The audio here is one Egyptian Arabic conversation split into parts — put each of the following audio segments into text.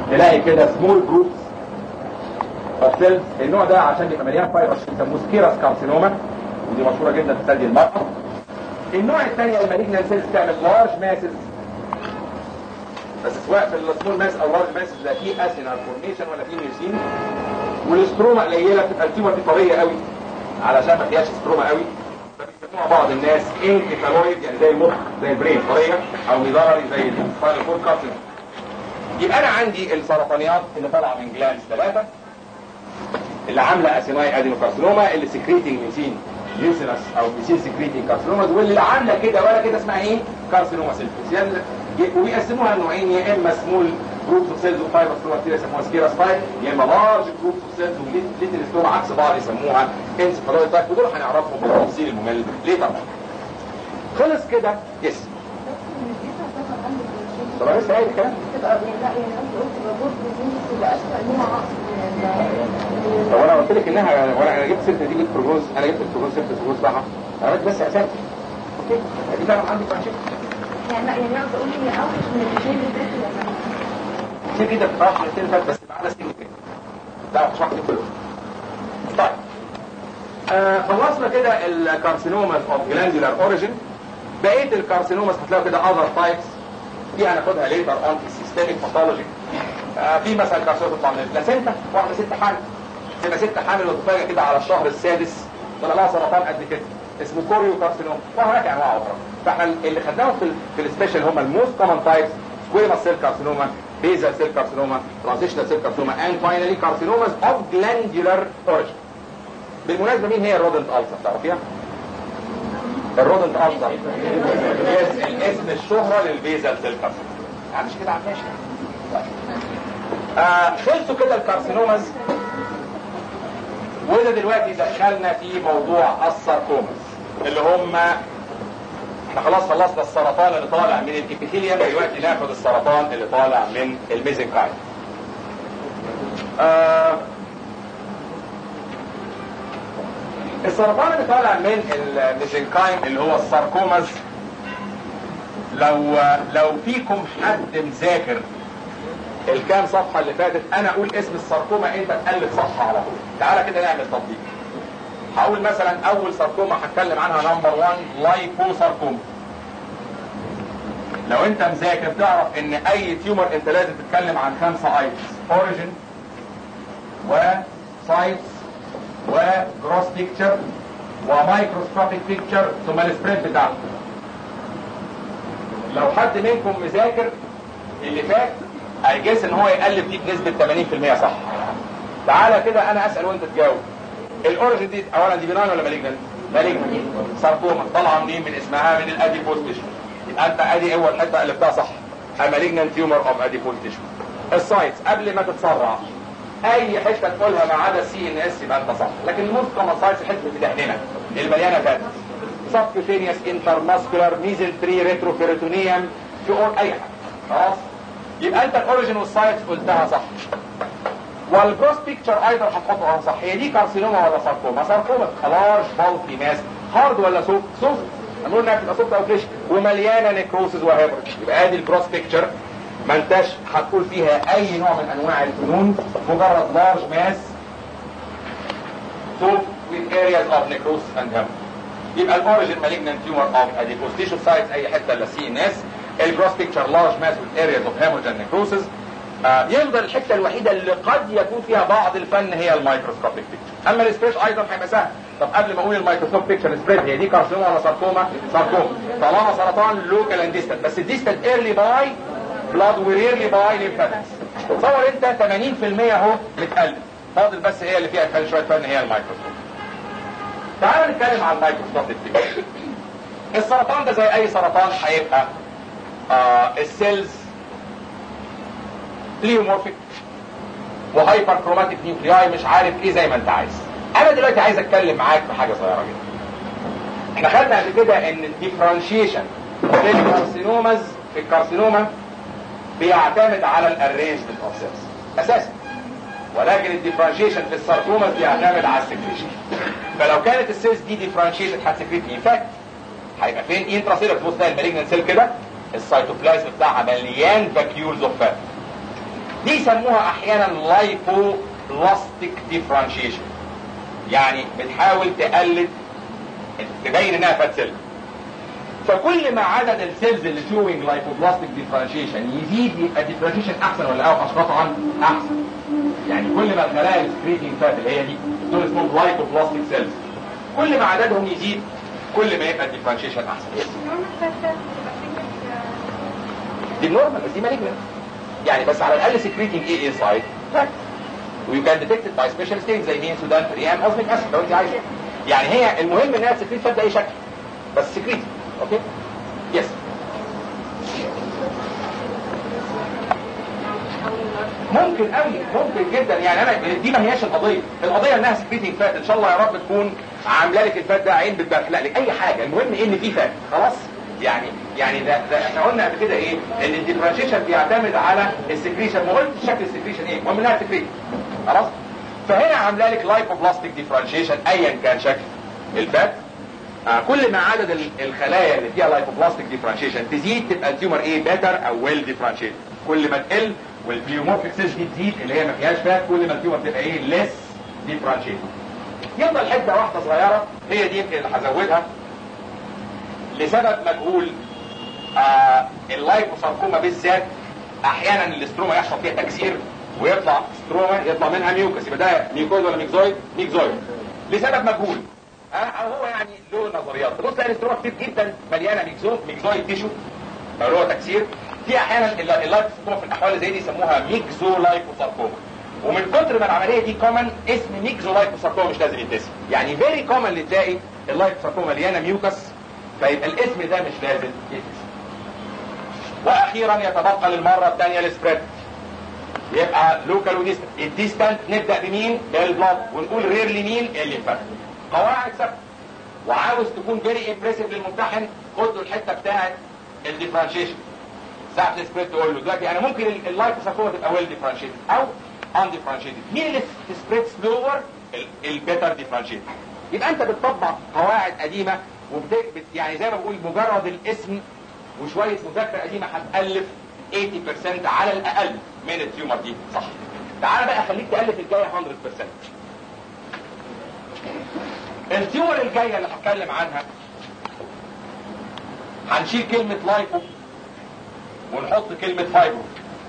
نلاقي كده سمول جروبس فالسيلز النوع ده عشان يبقى مليان فايبرز بيسموه سكيراس كارسينوما ودي مشهوره جدا في ثدي المرأة النوع الثاني المالجنال سيلز بتعمل لارج ماسز بس سواء في السمول ماس او لارج ماسز لا في اسينال فورميشن ولا في ميوسين والاستروما قليله بتبقى التيومر دي طريه قوي علشان ما فيهاش استروما قوي فبيسموها بعض الناس انكفالويد يعني زي المخ زي البرين طريه او ميداري زي السباينال كورد كارسينوما يبقى انا عندي السرطانيات اللي طالعه من جلاندز ثلاثه اللي عامله اسيناي ادينوكارسينوما اللي سكريتنج ميسين يوسينس او ميسين سكريتنج كارسينوما واللي عامله كده ولا كده اسمها ايه كارسينوما سيلفيس يعني وبيقسموها لنوعين يا اما سمول جروبس اوف سيلز وفايبر ستروما كتير يسموها سكيراس تايب يا اما لارج جروبس اوف سيلز وليتل ستروما عكس بعض يسموها انسفالويد تايب ودول هنعرفهم بالتفصيل الممل ليه طبعا خلص كده يس طب لسه قايل الكلام تبقى لا يعني قصدي قلت تبقى جزء من تبقى اشبه ليها عقد من طب انا قلت لك انها وانا انا جبت سيره نتيجه بروجوز انا جبت البروجوز سيره البروجوز بتاعها انا قلت بس اساسي اوكي دي فعلا عندي فرنشيك يعني لا يعني قصدي اقول هي اوحش من الاثنين اللي فاتوا ولا كتير جدا بتروح من السنه بس معانا سنين كده تعرف تشرح لي كله طيب آه خلصنا كده الكارسينوماز اوف جلاندولار اوريجين بقيه الكارسينوماز هتلاقوا كده اذر تايبس دي هناخدها ليتر اون في السيستميك باثولوجي آه في مثلا كارسينوما تطلع من البلاسينتا واحده ست حامل تبقى ست حامل وتفاجئ كده على الشهر السادس طلع لها سرطان قد كده اسمه كوريو كارسينوما وهناك انواع اخرى فاحنا اللي خدناهم في ال في السبيشال هم الموست كومن تايبس سكويموس سيل كارسينوما basal cell carcinoma, transitional cell carcinoma, and finally carcinomas of glandular origin. بالمناسبة مين هي الرودنت ألسر تعرفيها؟ الرودنت ألسر يس الاسم الشهرة للبيزال سيل كارسينوما يعني مش كده عارفاش آه خلصوا كده الكارسينوماز وده دلوقتي دخلنا في موضوع الساركوماز اللي هم احنا خلاص خلصنا السرطان اللي طالع من الابيثيليوم دلوقتي ناخد السرطان اللي طالع من الميزنكايم آه السرطان اللي طالع من الميزنكايم اللي هو الساركوماز لو لو فيكم حد مذاكر الكام صفحة اللي فاتت انا اقول اسم الساركوما انت تقلب صفحة على طول تعالى كده نعمل تطبيق هقول مثلا اول ساركوما هتكلم عنها نمبر 1 لايبوساركوما لو انت مذاكر تعرف ان اي تيومر انت لازم تتكلم عن خمسة ايتس اوريجين وسايتس وجروس بيكتشر ومايكروسكوبيك بيكتشر ثم السبريد بتاعته لو حد منكم مذاكر اللي فات هيجيس ان هو يقلب دي بنسبة 80% صح تعالى كده انا اسأل وانت تجاوب الاوريجين دي اولا دي بناين ولا مالجنت مالجنت ساركوما طالعه منين من اسمها من الاديبوز تيشو يبقى انت ادي اول حته قلبتها صح مالجنت تيومر اوف اديبوز تيشو السايتس قبل ما تتسرع اي حته تقولها ما عدا سي ان اس يبقى انت صح لكن الموست كومن سايتس حته بتدهننا المليانه فات سبكوتينيوس انترماسكولار ميزل 3 ريتروفيريتونيوم في اي حاجه خلاص يبقى انت الاوريجين والسايتس قلتها صح والجروس بيكتشر ايضا هتحطه صح هي دي كارسينوما ولا ساركوما ساركوما خلاص بالكي ماس هارد ولا سوفت سوفت هنقول انها بتبقى سوفت او فريش ومليانه نيكروسز وهيبرج يبقى ادي الجروس بيكتشر ما انتش هتقول فيها اي نوع من انواع الفنون مجرد لارج ماس سوفت with areas of necrosis and hemorrhage يبقى الاوريجين malignant tumor of adipose tissue sites اي حته الا سي ان اس الجروس بيكتشر لارج ماس with areas of hemorrhage and necrosis آه يفضل الحته الوحيده اللي قد يكون فيها بعض الفن هي الميكروسكوبيك بيكتشر اما السبريد ايضا هيبقى سهل طب قبل ما اقول الميكروسكوب بيكتشر سبريد هي دي كارسينوما ولا ساركوما ساركوما طالما سرطان لوكال اند ديستال بس الديستال ايرلي باي بلاد وريرلي باي ليمفاتكس تصور انت 80% اهو متقلب فاضل بس هي اللي فيها فن شويه فن هي الميكروسكوب تعال نتكلم عن الميكروسكوبيك بيكتشر السرطان ده زي اي سرطان هيبقى آه السيلز بليومورفيك وهايبر كروماتيك نيوكلياي مش عارف ايه زي ما انت عايز انا دلوقتي عايز اتكلم معاك في حاجه صغيره جدا احنا خدنا قبل كده ان الديفرنشيشن في الكارسينوماز في الكارسينوما بيعتمد على الارينجمنت اوف سيلز اساسا ولكن الديفرنشيشن في الساركوماز بيعتمد على السكريشن فلو كانت السيلز دي ديفرنشيشن هتسكريت مين فاكت هيبقى فين انترا سيلر تبص تلاقي المالجنت سيل كده السيتوبلازم بتاعها مليان فاكيولز اوف فات دي يسموها احيانا لايبو بلاستيك ديفرانشيشن يعني بتحاول تقلد تبين انها فات سيل فكل ما عدد السيلز اللي شوينج لايبوبلاستيك ديفرانشيشن يزيد يبقى الديفرانشيشن احسن ولا اوحش قطعا احسن يعني كل ما الخلايا السكريتنج فات اللي هي دي دول اسمهم لايبوبلاستيك سيلز كل ما عددهم يزيد كل ما يبقى الديفرانشيشن احسن دي نورمال بس دي مالجنت يعني بس على الاقل سكريتنج ايه ايه سايد ويو كان ديتكتد باي سبيشال ستيج زي مين سودان ريان اوزميك اسيد لو انت عايزه يعني هي المهم انها تسكريت فات باي شكل بس سكريت اوكي يس ممكن قوي ممكن جدا يعني انا دي ما هياش القضيه القضيه انها سكريتنج فات ان شاء الله يا رب تكون عامله لك الفات ده عين بتبخلق لك اي حاجه المهم ان في فات خلاص يعني يعني ده, ده احنا قلنا قبل كده ايه ان الديفرنشيشن بيعتمد على السكريشن ما قلتش شكل السكريشن ايه المهم انها سكريت خلاص فهنا عامله لك لايبوبلاستيك ديفرنشيشن ايا كان شكل الفات آه كل ما عدد ال- الخلايا اللي فيها لايبوبلاستيك ديفرنشيشن تزيد تبقى التيومر ايه بيتر او ويل ديفرنشيت كل ما تقل والبليومورفيك سيلز دي تزيد اللي هي ما فيهاش فات كل ما التيومر تبقى ايه ليس ديفرنشيت يفضل حته واحده صغيره هي دي يمكن اللي هزودها لسبب مجهول آه اللايبوساركوما بالذات احيانا الاستروما يحصل فيها تكسير ويطلع ستروما يطلع منها ميوكس يبقى ده ميوكويد ولا ميكزويد ميكزويد لسبب مجهول آه او هو يعني له نظريات تبص تلاقي الاستروما كتير جدا مليانه ميكزو ميكزويد تيشو اللي هو تكسير في احيانا الل- اللايبوساركوما في الاحوال اللي زي دي يسموها ميكزو لايبوساركوما ومن كتر ما العمليه دي كومن اسم ميكزو لايبوساركوما مش لازم يتسم يعني فيري كومن اللي تلاقي اللايبوساركوما مليانه ميوكس فيبقى الاسم ده مش لازم يتسم واخيرا يتبقى للمره الثانيه السبريد يبقى لوكال وديستنت الديستنت نبدا بمين بالبلاد ونقول ريرلي مين اللي فرق قواعد ثابته وعاوز تكون فيري امبريسيف للممتحن خد له الحته بتاعت الديفرنشيشن ساعه السبريد تقول له دلوقتي انا ممكن اللايكوساركوما تبقى ويل ديفرنشيتد او ان ديفرنشيتد مين اللي تسبريد سلور البيتر ديفرنشيتد يبقى انت بتطبق قواعد قديمه وبت يعني زي ما بقول مجرد الاسم وشويه مذاكره قديمه هتالف 80% على الاقل من التيومر دي صح تعالى بقى خليك تالف الجايه 100% التيومر الجايه اللي هتكلم عنها هنشيل كلمه لايفو ونحط كلمه فايبرو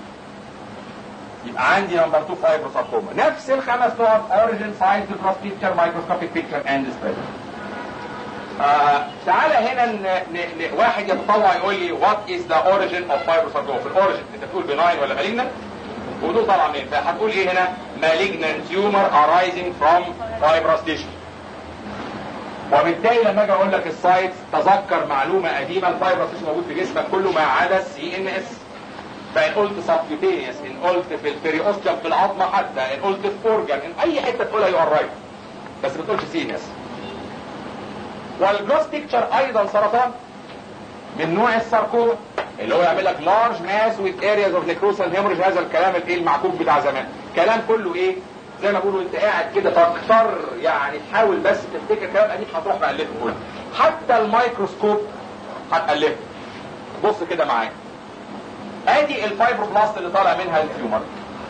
يبقى عندي نمبر 2 فايبرو ساركوما نفس الخمس نقط اوريجين سايز ديفروس بيكتشر مايكروسكوبيك بيكتشر اند سبريد آه تعالى هنا ن... ن... ن... واحد يتطوع يقول لي وات از ذا اوريجين اوف فايبروساركوما في الاوريجين انت بتقول بناين ولا مالجنت ودول طالع منين فهتقول ايه هنا malignant tumor arising from fibrous tissue وبالتالي لما اجي اقول لك السايت تذكر معلومه قديمه الفايبروس تيشو موجود في جسمك كله ما عدا السي ان اس فان قلت سبكيوتينيوس ان قلت في البريوستيوم في العظمه حتى ان قلت في اورجان ان اي حته تقولها يو ار رايت بس ما تقولش سي ان اس والجروس بيكتشر ايضا سرطان من نوع الساركوما اللي هو يعمل لك لارج ماس وذ ارياز اوف نيكروس اند هيموريج هذا الكلام الايه المعكوك بتاع زمان كلام كله ايه زي ما بيقولوا انت قاعد كده تكتر يعني تحاول بس تفتكر كلام قديم هتروح مألفه كله حتى الميكروسكوب هتألفه بص كده معايا ادي الفايبروبلاست اللي طالع منها التيومر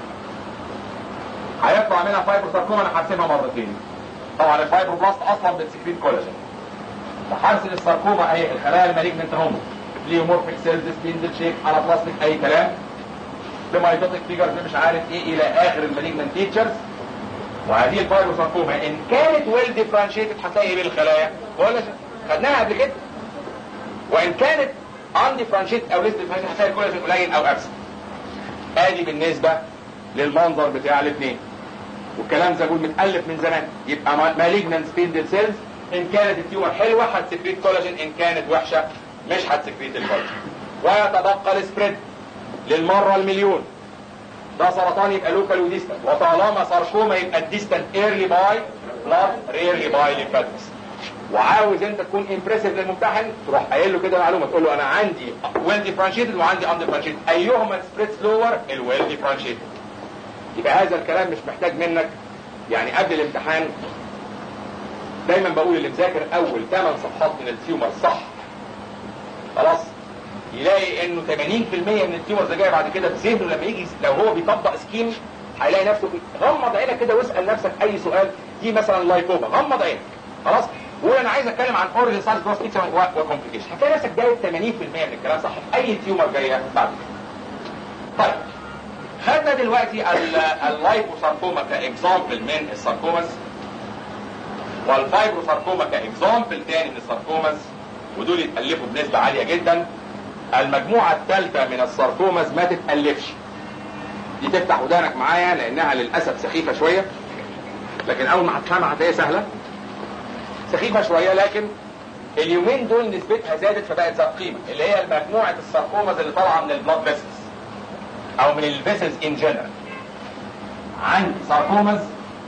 هيطلع منها فايبروساركوما انا هرسمها مرتين طبعا الفايبروبلاست اصلا بتسكريت كولاجين وحرسل الساركوما اهي الخلايا المالجنت هم ليومورفيك سيلز سبيندل شيك على بلاستيك اي كلام بمايتوتيك فيجرز مش عارف ايه الى اخر المالجنت فيتشرز وهذه الفايبروساركوما ان كانت ويل ديفرنشيتد هتلاقي ايه بالخلايا كولاجين خدناها قبل كده وان كانت ان ديفرنشيتد او ليست ديفرنشيتد هتلاقي الكولاجين قليل او ابسنت ادي بالنسبه للمنظر بتاع الاثنين والكلام زي ما بقول متالف من زمان يبقى مالجنت سبيندل سيلز ان كانت التيومر حلوه هتسكريت كولاجين ان كانت وحشه مش هتسكريت الكولاجين ويتبقى السبريد للمره المليون ده سرطان يبقى لوكال وديستنت وطالما ساركوما يبقى الديستنت ايرلي باي بلاد ريرلي باي ليمفاتكس وعاوز انت تكون امبريسيف للممتحن تروح قايل له كده معلومه تقول له انا عندي ويل ديفرنشيتد وعندي ان ديفرنشيتد ايهما سبريد سلور الويل ديفرنشيتد يبقى هذا الكلام مش محتاج منك يعني قبل الامتحان دايما بقول اللي مذاكر اول 8 صفحات من التيومر صح خلاص يلاقي انه 80% من التيومرز اللي جايه بعد كده بذهنه لما يجي لو هو بيطبق سكيم هيلاقي نفسه بي- غمض عينك كده واسال نفسك اي سؤال دي مثلا لايكوما غمض عينك خلاص وقول انا عايز اتكلم عن اوريجن ساينس جروس كيتس وكومبليكيشن هتلاقي نفسك جايب 80% من الكلام صح في اي تيومر جايه بعد كده طيب خدنا دلوقتي ال- اللايبوساركوما كاكزامبل من الساركوماز والفايبروساركوما كاكزامبل تاني من الساركوماز ودول يتألفوا بنسبة عالية جدا المجموعة الثالثة من الساركوماز ما تتألفش دي تفتح ودانك معايا لانها للاسف سخيفة شوية لكن اول ما هتفهمها هتلاقيها سهلة سخيفة شوية لكن اليومين دول نسبتها زادت فبقت ذات قيمة اللي هي مجموعة الساركوماز اللي طالعة من البلاد فيسلز او من الفيسلز ان جنرال عندي ساركوماز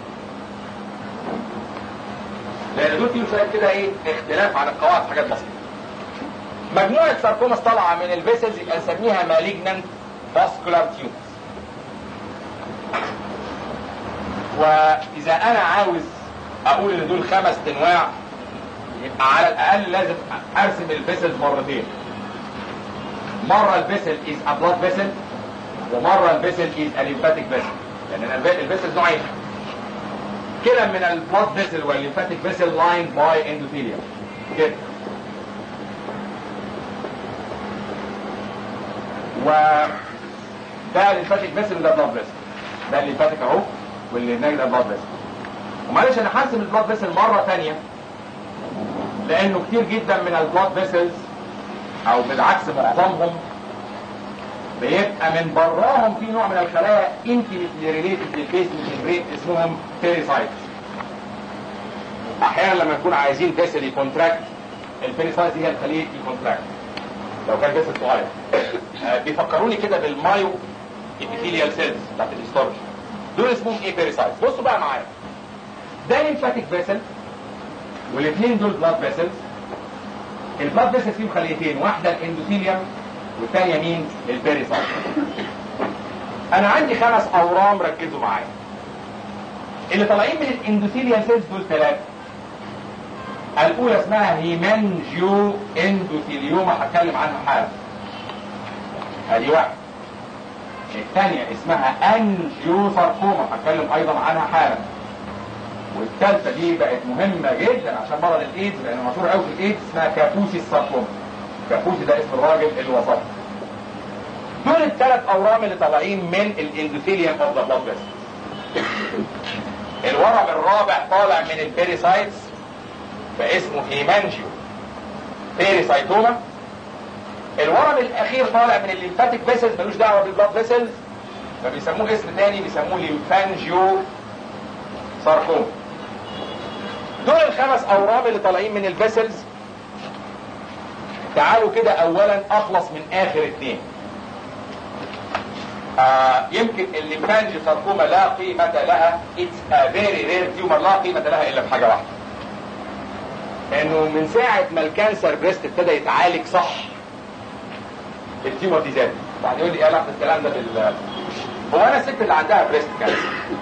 لان دول فيهم شويه كده ايه اختلاف عن القواعد حاجات بسيطه مجموعه ساركوماز طالعه من الفيسلز يبقى نسميها مالجنانت فاسكولار تيومرز واذا انا عاوز اقول ان دول خمس انواع يبقى على الاقل لازم ارسم الفيسلز مرتين مره الفيسل از ا بلاد فيسل ومره الفيسل از ا ليمفاتيك فيسل لان الفيسل نوعين كلا من البلاد فيسل والليمفاتيك فيسل لاين باي اندوثيليوم كده و ده الليمفاتيك فيسل وده بلاد فيسل ده الليمفاتيك اهو واللي هناك ده بلاد فيسل ومعلش انا هرسم البلاد فيسل مره ثانيه لانه كتير جدا من البلاد فيسلز او بالعكس معظمهم بيبقى من براهم في نوع من الخلايا انتيميتلي ريليتد للبيسمنت ممبرين اسمهم بيريسايتس احيانا لما نكون عايزين فيسل يكونتراكت البيريسايتس هي الخليه يكونتراكت لو كان فيسل صغير آه، بيفكروني كده بالمايو ابيثيليال سيلز بتاعت الهيستولوجي دول اسمهم ايه بيريسايتس بصوا بقى معايا ده ليمفاتيك فيسل والاثنين دول بلاد فيسلز البلاد فيسلز فيهم خليتين واحده الاندوثيليوم والثانيه مين البيريسايت انا عندي خمس اورام ركزوا معايا اللي طالعين من الاندوثيليال سيلز دول ثلاثه الاولى اسمها هيمانجيو اندوثيليوما هتكلم عنها حالا ادي واحد الثانيه اسمها انجيو ساركوما هتكلم ايضا عنها حالا والثالثه دي بقت مهمه جدا عشان مرض الايدز لانه مشهور قوي في الايدز اسمها كابوسي الساركوما كابوسي ده اسم الراجل الوسط دول الثلاث اورام اللي طالعين من الاندوثيليوم اوف ذا بلاد الورم الرابع طالع من البيريسايتس فاسمه هيمانجيو بيريسايتوما الورم الاخير طالع من الليمفاتيك فيسلز ملوش دعوه بالبلاد فيسلز فبيسموه اسم تاني بيسموه ليمفانجيو ساركوما دول الخمس اورام اللي طالعين من الفيسلز تعالوا كده اولا اخلص من اخر اثنين آه يمكن الليمفانجي ساركوما لا قيمة لها it's a very rare tumor لا قيمة لها الا بحاجة واحدة انه من ساعة ما الكانسر بريست ابتدى يتعالج صح التيومر دي زادت بعد يقول لي ايه علاقة الكلام ده بال هو انا الست اللي عندها بريست كانسر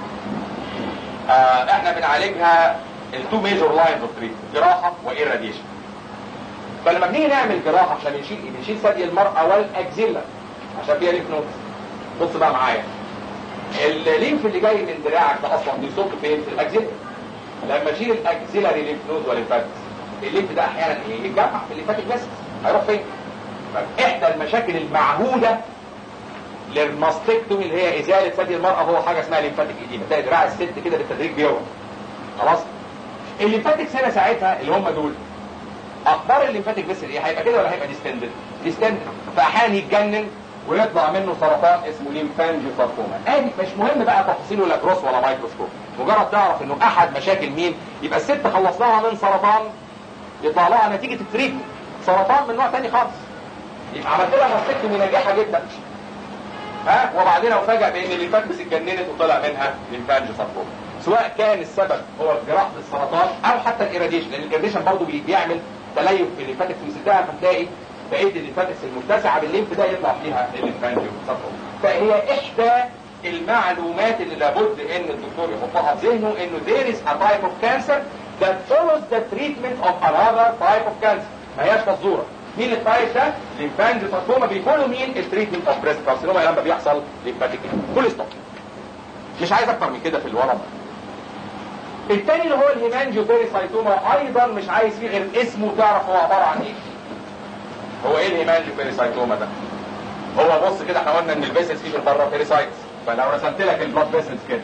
آه احنا بنعالجها التو ميجور لاينز اوف تريتمنت جراحه وايراديشن فلما بنيجي نعمل جراحه عشان نشيل بنشيل ثدي المراه والاكزيلا عشان فيها ليف نودز بص بقى معايا الليمف اللي جاي من دراعك ده اصلا بيصب فين في الاكزيلا لما اشيل الاكزيلاري ليمف نود والليمفاتكس الليمف ده احيانا ايه يتجمع في الليمفاتيك بس هيروح فين فاحدى المشاكل المعهوده للماستكتومي اللي هي ازاله ثدي المراه هو حاجه اسمها ليمفاتيك ايديما تلاقي دراع الست كده بالتدريج بيورم خلاص الليمفاتيك هنا ساعتها اللي هم دول اخبار الليمفاتيك بس ايه هيبقى كده ولا هيبقى ديستندد ديستندد فاحيانا يتجنن ويطلع منه سرطان اسمه ليمفانجيو ساركوما ادي مش مهم بقى تفاصيله لا جروس ولا مايكروسكوب مجرد تعرف انه احد مشاكل مين يبقى الست خلصناها من سرطان يطلع لها نتيجه التريتمنت سرطان من نوع تاني خالص يبقى عملت لها ماستكتومي ناجحه جدا ها وبعدين افاجئ بان الليمفاتكس اتجننت وطلع منها ليمفانجيو ساركوما سواء كان السبب هو جراحه السرطان او حتى الايراديشن لان الايراديشن برضه بيعمل تليف في الليمفاتكس ويسدها فتلاقي بقيه الليمفاتكس المتسعه بالليمف ده يطلع فيها الليمفانجيو ساركوما فهي احدى المعلومات اللي لابد ان الدكتور يحطها في ذهنه انه there is a type of cancer that follows the treatment of another type of cancer ما هياش فزوره مين التايب ده ليمفانجيو ساركوما بيكونوا مين التريتمنت اوف بريست كارسينوما لما بيحصل ليمفاتيك كل ستوب مش عايز اكتر من كده في الورم التاني اللي هو الهيمانجيو بيريسايتوما ايضا مش عايز فيه غير اسمه تعرف هو عباره عن ايه هو ايه الهيمانجيو بيريسايتوما ده هو بص كده احنا قلنا ان الفيسلز فيه بره بيريسايتس فلو رسمت لك البلاد فيسلز كده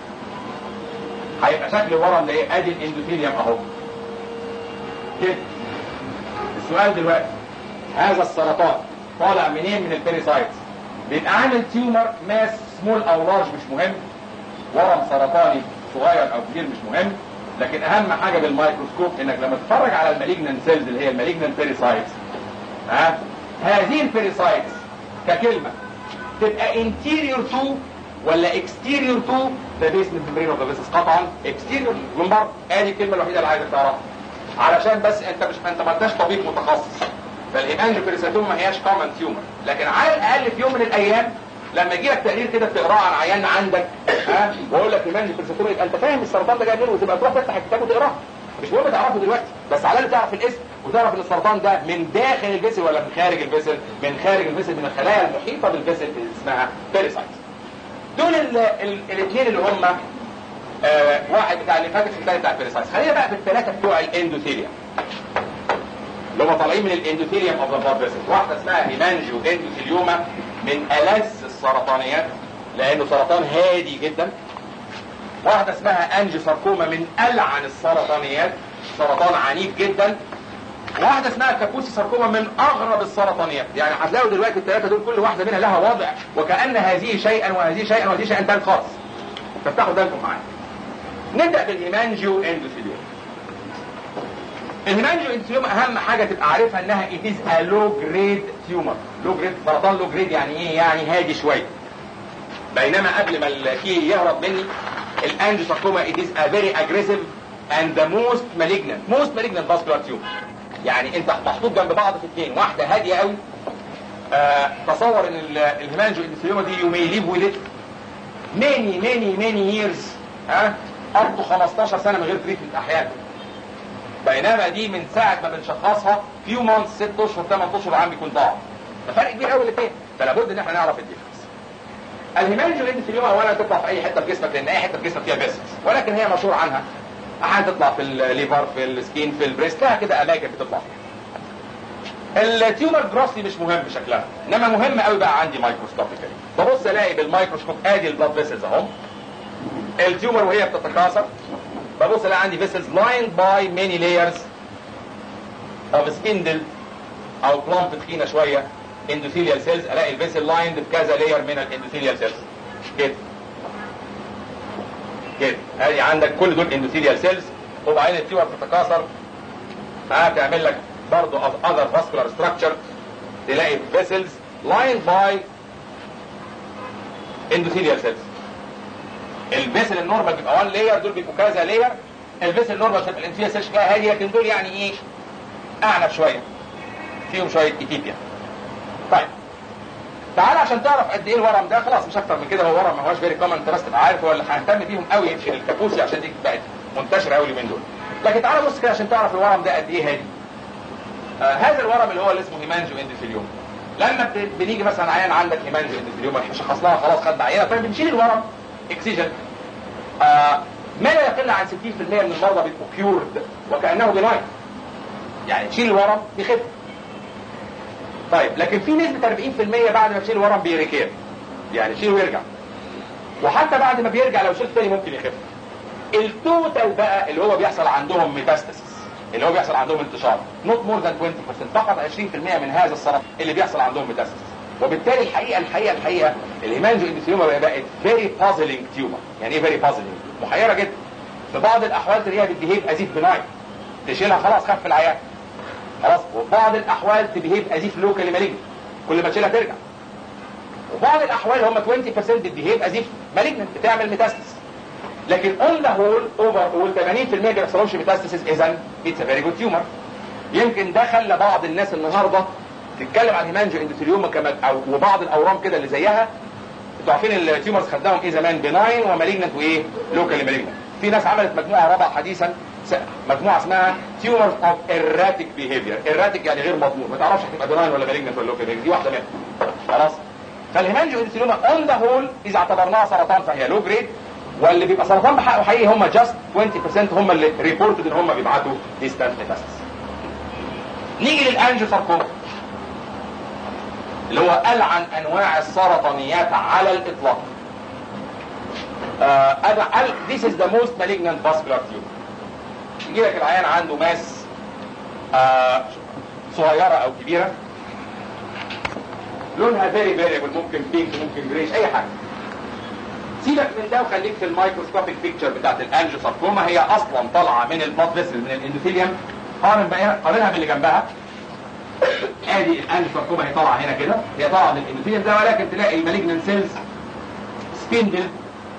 هيبقى شكل الورم ده ايه ادي الاندوثيليوم اهو كده السؤال دلوقتي هذا السرطان طالع منين من البيريسايتس بيبقى عامل تيومر ماس سمول او لارج مش مهم ورم سرطاني صغير او كبير مش مهم لكن اهم حاجه بالميكروسكوب انك لما تتفرج على المالجنان سيلز اللي هي المالجنان بيريسايتس ها هذه البيريسايتس ككلمه تبقى انتيريور تو ولا اكستيريور تو ذا بيسمنت ميمبرين اوف ذا فيسس قطعا اكستيريور من بره ادي الكلمه الوحيده اللي عايزك تعرفها علشان بس انت مش انت ما انتش طبيب متخصص فالهيمانجيوبيريساتوما ما هياش كومن تيومر لكن على الاقل في يوم من الايام لما يجي لك تقرير كده تقراه عن عيان عندك ها ويقول لك هيمانجيوبيريساتوما يبقى انت فاهم السرطان ده جاي منين وتبقى تروح تفتح الكتاب وتقراه مش مهم تعرفه دلوقتي بس على الاقل تعرف الاسم وتعرف ان السرطان ده من داخل الفيسل ولا من خارج الفيسل من خارج الفيسل من الخلايا المحيطه بالفيسل اللي اسمها بيريسايتس دول الاثنين اللي هم آه واحد بتاع الليمفاتيك والثاني بتاع البيريسايتس خلينا بقى في الثلاثه بتوع الاندوثيليوم اللي هم طالعين من الاندوثيليوم اوف ذا بلاد فيسل واحده اسمها هيمانجيو اندوثيليوما من ألذ السرطانيات لانه سرطان هادي جدا واحده اسمها انجيو ساركوما من العن السرطانيات سرطان عنيف جدا واحده اسمها كابوسي ساركوما من اغرب السرطانيات يعني هتلاقوا دلوقتي الثلاثه دول كل واحده منها لها وضع وكان هذه شيئا وهذه شيئا وهذه شيئا تاني خالص فافتحوا بالكم معايا نبدا بالهيمانجيو اندوثيليوم الهيمانجيو اندوثيليوم اهم حاجه تبقى عارفها انها it is a low grade tumor low grade سرطان low grade يعني ايه يعني هادي شويه بينما قبل ما الكي يهرب مني الانجيو ساركوما it is a very aggressive and the most malignant most malignant vascular tumor يعني انت محطوط جنب بعض في اثنين واحده هاديه قوي آه تصور ان الهيمانجيو اندوثيليوما دي يو مي ليف وذ ات ماني ماني ماني ييرز ها اب 15 سنه من غير تريتمنت احيانا بينما دي من ساعه ما بنشخصها فيو مانث 6 اشهر 8 اشهر العام بيكون ضاع ففرق كبير قوي الاثنين فلا بد ان احنا نعرف الديفرنس الهيمانجيو اندوثيليوما اولا تطلع في اي حته في جسمك لان اي حته في جسمك فيها فيسلز ولكن هي مشهور عنها احيانا تطلع في الليفر في السكين في البريست لها كده اماكن بتطلع فيها التيومر جروسلي مش مهم شكلها انما مهم قوي بقى عندي مايكروسكوبيكالي ببص الاقي بالمايكروسكوب ادي البلاد فيسلز اهو التيومر وهي بتتكاثر ببص الاقي عندي فيسلز لايند باي ماني لايرز اوف سبندل او بلامب تخينه شويه اندوثيليال سيلز الاقي الفيسل لايند بكذا لاير من الاندوثيليال سيلز كده كده ادي عندك كل دول اندوثيليال سيلز وبعدين التيومر بتتكاثر هتعمل لك برضه اذر فاسكولار ستراكشر تلاقي فيسلز لاين باي اندوثيليال سيلز الفيسل النورمال بيبقى 1 لاير دول بيبقوا كذا لاير الفيسل النورمال بتبقى الاندوثيليال سيلز فيها هاديه لكن دول يعني ايه اعنف شويه فيهم شويه ايتيبيا طيب تعال عشان تعرف قد ايه الورم ده خلاص مش اكتر من كده هو ورم ما هوش فيري كومن انت بس تبقى عارف هو اللي هنهتم بيهم قوي يمكن الكابوسي عشان دي بقت منتشره قوي اليومين دول لكن تعال بص كده عشان تعرف الورم ده قد ايه هادي آه هذا الورم اللي هو اللي اسمه هيمانجيو اندوثيليوم لما بنيجي مثلا عيان عندك هيمانجيو اندوثيليوم احنا شخصناها خلاص خدنا عينه فبنشيل الورم اكسجن آه ما لا يقل عن 60% من المرضى بيبقوا كيورد وكانه بناين يعني تشيل الورم بيخف طيب لكن في نسبة 40% بعد ما تشيل الورم بيريكير يعني تشيله ويرجع وحتى بعد ما بيرجع لو شلت تاني ممكن يخف التوتال بقى اللي هو بيحصل عندهم ميتاستاسيس اللي هو بيحصل عندهم انتشار نوت مور ذان 20% فقط 20% من هذا السرطان اللي بيحصل عندهم ميتاستاسيس وبالتالي الحقيقه الحقيقه الحقيقه الهيمانجو اندوثيليوما بقت فيري بازلينج تيومر يعني ايه فيري بازلينج محيره جدا في بعض الاحوال تلاقيها بتبيهيف ازيف بناين تشيلها خلاص خف العيان خلاص وفي بعض الاحوال تبيهيف ازيف لوكالي مالجنت كل ما تشيلها ترجع وبعض الاحوال هم 20% بتبيهيف ازيف مالجنت بتعمل ميتاستاسيس لكن اون ذا هول اوفر اول 80% ما بيحصلهمش ميتاستاسيس اذا اتس ا فيري جود تيومر يمكن ده خلى بعض الناس النهارده تتكلم عن هيمانجو اندوثيليوما كما او وبعض الاورام كده اللي زيها انتوا عارفين التيومرز خدناهم ايه زمان بناين ومالجنت وايه لوكالي مالجنت في ناس عملت مجموعه رابعه حديثا مجموعه اسمها تيومرز اوف erratic behavior erratic يعني غير مضمون ما تعرفش هتبقى بناين ولا malignant ولا لوكال دي واحده منهم خلاص فالهيمانجيو انسيلوما اون ذا هول اذا اعتبرناها سرطان فهي لو جريد واللي بيبقى سرطان بحقه حقيقي هم جاست 20% هم اللي ريبورتد ان هم بيبعتوا ديستانت ميتاستس نيجي للانجيو ساركوما اللي هو ألعن أنواع السرطانيات على الإطلاق. آه أنا this is the most malignant vascular tumor. يجي لك العيان عنده ماس آه صغيرة أو كبيرة لونها فيري فيريبل ممكن بينك ممكن جريش أي حاجة. سيبك من ده وخليك في المايكروسكوبيك بيكتشر بتاعت الانجيوساركوما هي اصلا طالعه من البلاد فيسل من الاندوثيليوم قارن بقى قارنها باللي جنبها ادي الانجيوساركوما هي طالعه هنا كده هي طالعه من الاندوثيليوم ده ولكن تلاقي المالجنان سيلز سبيندل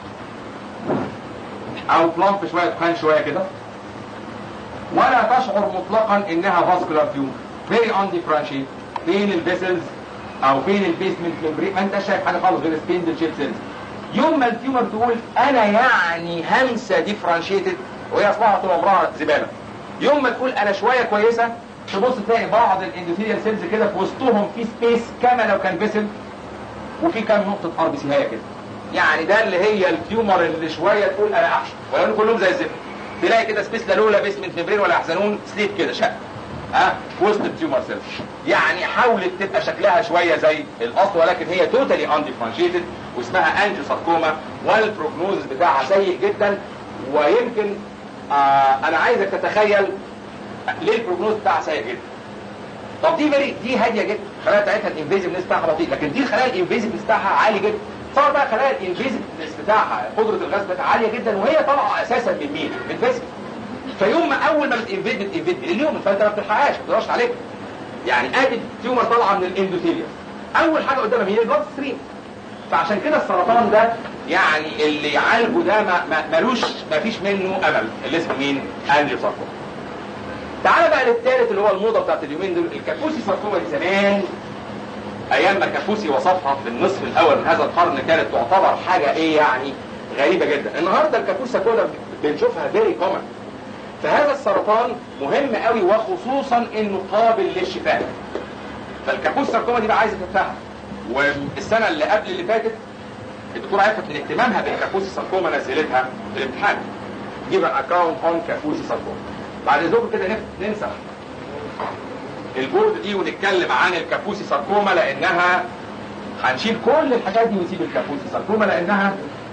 او بلامب شويه تخان شويه كده ولا تشعر مطلقا انها فاسكولار تيومر فيري اون ديفرنشيت فين الفيسلز او فين البيسمنت ممبرين ما انت شايف حاجه خالص غير سبيندل شيب سيلز يوم ما التيومر تقول انا يعني همسه ديفرنشيتد وهي اصبحت طول عمرها زباله يوم ما تقول انا شويه كويسه تبص تلاقي بعض الاندوثيليال سيلز كده في وسطهم في سبيس كما لو كان فيسل وفي كام نقطه ار بي سي كده يعني ده اللي هي التيومر اللي شويه تقول انا احشر ويقولوا كلهم زي الزفت تلاقي كده سبيس لا لولا بيسمنت ممبرين ولا يحزنون سليب كده شق ها في وسط التيومر سيلز يعني حاولت تبقى شكلها شويه زي الاصل ولكن هي توتالي انديفرنشيتد واسمها انجيوساركوما والبروجنوز بتاعها سيء جدا ويمكن آه انا عايزك تتخيل ليه البروجنوز بتاعها سيء جدا طب دي فيري دي هاديه جدا الخلايا بتاعتها الانفيزيفنس بتاعها بطيء لكن دي الخلايا الانفيزيفنس بتاعها عالي جدا صار بقى خلايا الانفيزيفنس بتاعها قدره الغاز بتاعها عاليه جدا وهي طالعه اساسا من مين؟ من فيزيك فيوم ما اول ما بتنفيد بتنفيد اليوم فانت ما بتلحقهاش ما بتقدرش عليك يعني ادي تيومر طالعه من الاندوثيليوم اول حاجه قدامها مين البلاد ستريم فعشان كده السرطان ده يعني اللي يعالجه ده ما ما ملوش ما فيش منه امل اللي اسمه مين؟ انجيوساركوما تعال بقى للثالث اللي هو الموضه بتاعت اليومين دول الكابوسي ساركوما دي زمان ايام ما كابوسي وصفها في النصف الاول من هذا القرن كانت تعتبر حاجه ايه يعني غريبه جدا النهارده الكابوسي ساركوما بنشوفها فيري كومن فهذا السرطان مهم قوي وخصوصا انه قابل للشفاء فالكابوس ساركوما دي بقى عايزه تتفهم والسنه اللي قبل اللي فاتت الدكتوره عرفت من اهتمامها بالكابوس ساركوما نزلتها في الامتحان جيب اكونت اون كابوس ساركوما بعد اذنكم كده نمسح البورد دي ونتكلم عن الكابوسي ساركوما لانها هنشيل كل الحاجات دي ونسيب الكابوسي ساركوما لانها